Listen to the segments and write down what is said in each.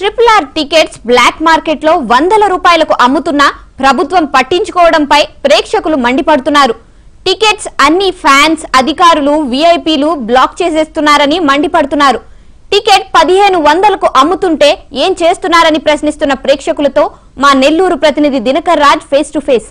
Triple R tickets black market లో వందల రూపాయలకు అమ్ముతున్నా ప్రభుత్వం పట్టించుకోవడంపై ప్రేక్షకులు మండిపడుతున్నారు టికెట్స్ అన్ని ఫ్యాన్స్ అధికారులు వీఐపీలు బ్లాక్ చేసేస్తున్నారని మండిపడుతున్నారు టికెట్ పదిహేను వందలకు అమ్ముతుంటే ఏం చేస్తున్నారని ప్రశ్నిస్తున్న ప్రేక్షకులతో మా నెల్లూరు ప్రతినిధి Dinakar Raj face to face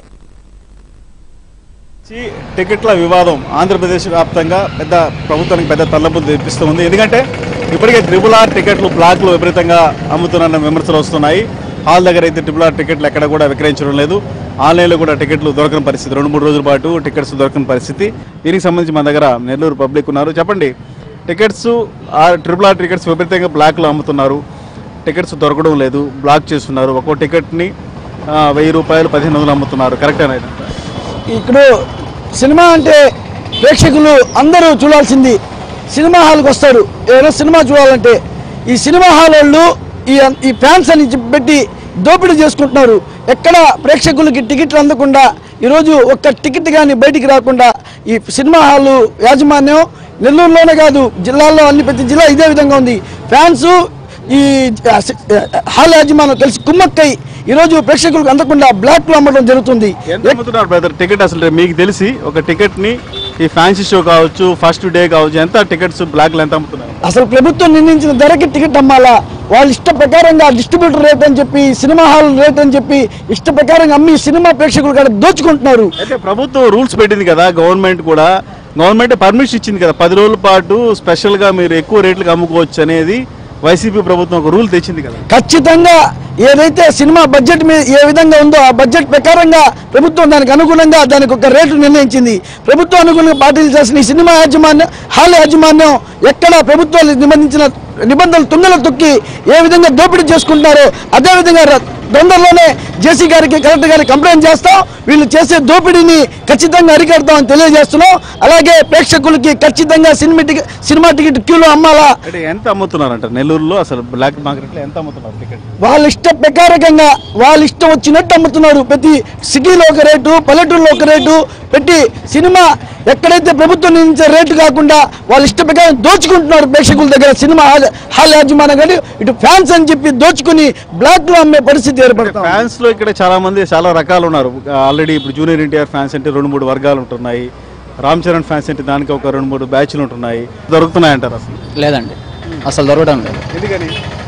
చి టికెట్ల వివాదం ఆంధ్రప్రదేశ్ వ్యాప్తంగా పెద్ద ప్రభుత్వానికి పెద్ద తలనొప్పులు తెప్పిస్తుంది ఎందుకంటే ఇప్పటికే ట్రిపుల్ ఆర్ టికెట్లు బ్లాక్లు విపరీతంగా అమ్ముతున్నారన్న విమర్శలు వస్తున్నాయి హాల్ దగ్గర అయితే ట్రిపుల్ ఆర్ టికెట్లు ఎక్కడ కూడా విక్రయించడం లేదు ఆన్లైన్లో కూడా టికెట్లు దొరకని పరిస్థితి రెండు మూడు రోజుల పాటు టికెట్స్ దొరకని పరిస్థితి దీనికి సంబంధించి మన దగ్గర నెల్లూరు పబ్లిక్ ఉన్నారు చెప్పండి టికెట్స్ ఆ ట్రిపుల్ ఆర్ టికెట్స్ విపరీతంగా బ్లాక్లో అమ్ముతున్నారు టికెట్స్ దొరకడం లేదు బ్లాక్ చేస్తున్నారు ఒక్కో టికెట్ని ఆ, వెయ్యి రూపాయలు పదిహేను వందలు అమ్ముతున్నారు కరెక్టేనా ఇది? ఇప్పుడు సినిమా అంటే ప్రేక్షకులు అందరూ చూడాల్సింది సినిమా హాల్కి వస్తారు ఏదైనా సినిమా చూడాలంటే ఈ సినిమా హాల్ వాళ్ళు ఈ ఈ ఫ్యాన్స్ అని చెప్పి పెట్టి దోపిడీ చేసుకుంటున్నారు ఎక్కడ ప్రేక్షకులకి టికెట్లు అందకుండా ఈరోజు ఒక్క టికెట్ కానీ బయటికి రాకుండా ఈ సినిమా హాల్ యాజమాన్యం నెల్లూరులోనే కాదు జిల్లాల్లో అన్ని ప్రతి జిల్లా ఇదే విధంగా ఉంది ఫ్యాన్స్ ఈ ఆ, సి- హాల్ యాజమాన్యం కలిసి కుమ్మక్కై ఈరోజు ప్రేక్షకులకు అందకుండా బ్లాక్లో అమ్మడం జరుగుతుంది ఎంత అమ్ముతున్నారు బ్రదర్ టికెట్ అసలు మీకు తెలిసి ఒక టికెట్ ని ఈ ఫ్యాన్సీ షో కావచ్చు ఫస్ట్ డే కావచ్చు ఎంత టికెట్స్ బ్లాక్ ఎంత అమ్ముతున్నారు అసలు ప్రభుత్వం నిర్ణయించిన ధరకి టికెట్ అమ్మాలా వాళ్ళ ఇష్ట ప్రకారంగా డిస్ట్రిబ్యూటర్ రేట్ అని చెప్పి సినిమా హాల్ రేట్ అని చెప్పి ఇష్ట ప్రకారంగా అమ్మి సినిమా ప్రేక్షకులు కూడా దోచుకుంటున్నారు అయితే ప్రభుత్వం రూల్స్ పెట్టింది కదా గవర్నమెంట్ కూడా గవర్నమెంట్ పర్మిషన్ ఇచ్చింది కదా పది రోజుల పాటు స్పెషల్ గా మీరు ఎక్కువ రేట్లకు అమ్ముకోవచ్చు అనేది వైసీపీ ప్రభుత్వం ఒక రూల్ తెచ్చింది కదా ఖచ్చితంగా ఏదైతే సినిమా బడ్జెట్ మీద ఏ విధంగా ఉందో ఆ బడ్జెట్ ప్రకారంగా ప్రభుత్వం దానికి అనుగుణంగా దానికి ఒక రేటు నిర్ణయించింది ప్రభుత్వం అనుగుణంగా పాటించాల్సిన ఈ సినిమా యాజమాన్యం హాల్ యాజమాన్యం ఎక్కడ ప్రభుత్వాలు నిబంధించిన నిబంధనలు తుంగలు తొక్కి ఏ విధంగా దోపిడీ చేసుకుంటున్నారో అదే విధంగా ర- తొందరలోనే జేసీ గారికి కలెక్టర్ గారికి కంప్లైంట్ చేస్తాం వీళ్ళు చేసే దోపిడీని ఖచ్చితంగా అరికడతామని తెలియజేస్తున్నాం అలాగే ప్రేక్షకులకి ఖచ్చితంగా సినిమా టికెట్ సినిమా టికెట్ క్యూలో అమ్మాలా అంటే ఎంత అమ్ముతున్నారంట నెల్లూరులో అసలు బ్లాక్ మార్కెట్ లో ఎంత అమ్ముతున్నారు టికెట్ వాళ్ళ ఇష్ట ప్రకారంగా వాళ్ళ ఇష్టం వచ్చినట్టు అమ్ముతున్నారు ప్రతి సిటీలో ఒక రేటు పల్లెటూరులో ఒక రేటు పెట్టి సినిమా ఎక్కడైతే ప్రభుత్వం నిర్ణయించే రేటు కాకుండా వాళ్ళ ఇష్ట ప్రకారం దోచుకుంటున్నారు ప్రేక్షకుల దగ్గర సినిమా హాల్ హాల్ యాజమాన్యం కానీ ఇటు ఫ్యాన్స్ అని చెప్పి దోచుకుని బ్లాక్ లో అమ్మే పరిస్థితి ఏర్పడతాం ఫ్యాన్స్ లో ఇక్కడ చాలా మంది చాలా రకాలు ఉన్నారు ఆల్రెడీ ఇప్పుడు జూనియర్ ఎన్టీఆర్ ఫ్యాన్స్ అంటే రెండు మూడు వర్గాలు ఉంటున్నాయి రామ్ చరణ్ ఫ్యాన్స్ అంటే దానికి ఒక రెండు మూడు బ్యాచ్లు ఉంటున్నాయి దొరుకుతున్నాయి అంటారు అసలు లేదండి అసలు దొరకడం లేదు ఎందుకని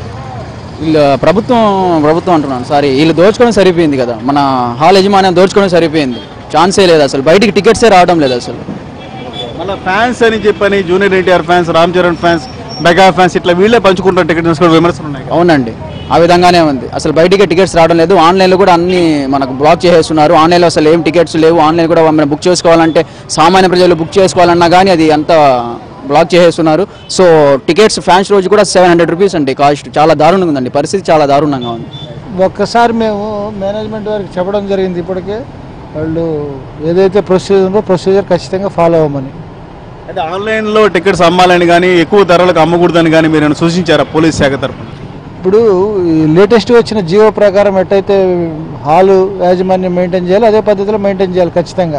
వీళ్ళు ప్రభుత్వం ప్రభుత్వం అంటున్నాను సారీ వీళ్ళు దోచుకోవడం సరిపోయింది కదా మన హాల్ యజమాన్యం దోచుకోవడం సరిపోయింది ఛాన్సే లేదు అసలు బయటికి టికెట్సే రావడం లేదు అసలు మళ్ళీ ఫ్యాన్స్ అని చెప్పని junior NTR fans Ram Charan fans mega fans ఇట్లా వీళ్ళే పంచుకుంటారు టికెట్ తీసుకోవడం విమర్శలు ఉన్నాయి కదా. అవునండి ఆ విధంగానే ఉంది అసలు బయటికి టికెట్స్ రావడం లేదు ఆన్లైన్లో కూడా అన్ని మనకు బ్లాక్ చేసేస్తున్నారు ఆన్లైన్లో అసలు ఏం టికెట్స్ లేవు ఆన్లైన్ కూడా మనం బుక్ చేసుకోవాలంటే సామాన్య ప్రజలు బుక్ చేసుకోవాలన్నా కానీ అది అంత బ్లాక్ చేసేస్తున్నారు సో టికెట్స్ ఫ్యాన్స్ రోజు కూడా సెవెన్ హండ్రెడ్ రూపీస్ అండి కాస్ట్ చాలా దారుణంగా ఉందండి పరిస్థితి చాలా దారుణంగా ఉంది ఒక్కసారి మేము మేనేజ్మెంట్ వారికి చెప్పడం జరిగింది ఇప్పటికే వాళ్ళు ఏదైతే ప్రొసీజర్ ఉందో ప్రొసీజర్ ఖచ్చితంగా ఫాలో అవ్వమని అంటే ఆన్లైన్లో టికెట్స్ అమ్మాలని కానీ ఎక్కువ ధరలకు అమ్మకూడదని కానీ మీరు ఏమైనా సూచించారా పోలీస్ శాఖ తరఫున ఇప్పుడు లేటెస్ట్ వచ్చిన జియో ప్రకారం ఎట్టయితే హాలు యాజమాన్యం మెయింటైన్ చేయాలో అదే పద్ధతిలో మెయింటైన్ చేయాలి ఖచ్చితంగా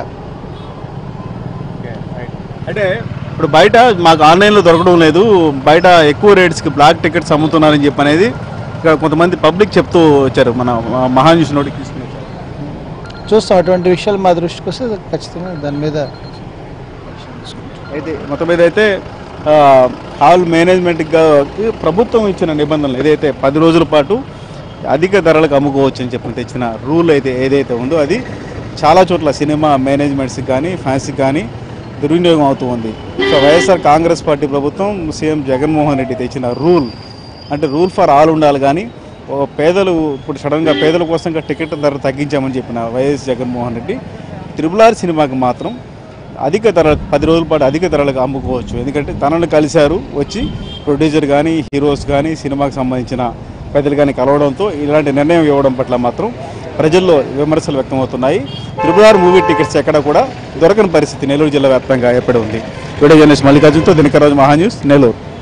అంటే ఇప్పుడు బయట మాకు ఆన్లైన్లో దొరకడం లేదు బయట ఎక్కువ రేట్స్కి బ్లాక్ టికెట్స్ అమ్ముతున్నారని చెప్పి అనేది ఇక్కడ కొంతమంది పబ్లిక్ చెప్తూ వచ్చారు మన మహాన్ న్యూస్ నోటికి తీసుకుని వచ్చారు చూస్తాం అటువంటి విషయాలు మా దృష్టికి వస్తే ఖచ్చితంగా దాని మీద అయితే మొత్తం మీద అయితే ఆ, హాల్ మేనేజ్మెంట్గా ప్రభుత్వం ఇచ్చిన నిబంధనలు ఏదైతే పది రోజుల పాటు అధిక ధరలకు అమ్ముకోవచ్చు అని చెప్పి తెచ్చిన రూల్ అయితే ఏదైతే ఉందో అది చాలా చోట్ల సినిమా మేనేజ్మెంట్స్కి కానీ ఫ్యాన్స్కి కానీ దుర్వినియోగం అవుతూ ఉంది సో వైఎస్ఆర్ కాంగ్రెస్ పార్టీ ప్రభుత్వం సీఎం జగన్మోహన్ రెడ్డి తెచ్చిన రూల్ అంటే రూల్ ఫర్ ఆల్ ఉండాలి కానీ ఓ పేదలు ఇప్పుడు సడన్గా పేదల కోసం టికెట్ ధర తగ్గించామని చెప్పిన YS Jaganmohan Reddy triple R సినిమాకి మాత్రం అధిక ధర పది రోజుల పాటు అధిక ధరలకు అమ్ముకోవచ్చు ఎందుకంటే తనను కలిశారు వచ్చి ప్రొడ్యూసర్ కానీ హీరోస్ కానీ సినిమాకి సంబంధించిన పెద్దలు కానీ కలవడంతో ఇలాంటి నిర్ణయం ఇవ్వడం పట్ల మాత్రం ప్రజల్లో విమర్శలు వ్యక్తమవుతున్నాయి త్రిపుల్ ఆర్ మూవీ టికెట్స్ ఎక్కడ కూడా దొరకని పరిస్థితి నెల్లూరు జిల్లా వ్యాప్తంగా ఏర్పడి ఉంది వీడియో జర్నలిస్ట్ మల్లికార్జున్తో దినకరాజు మహా న్యూస్ నెల్లూరు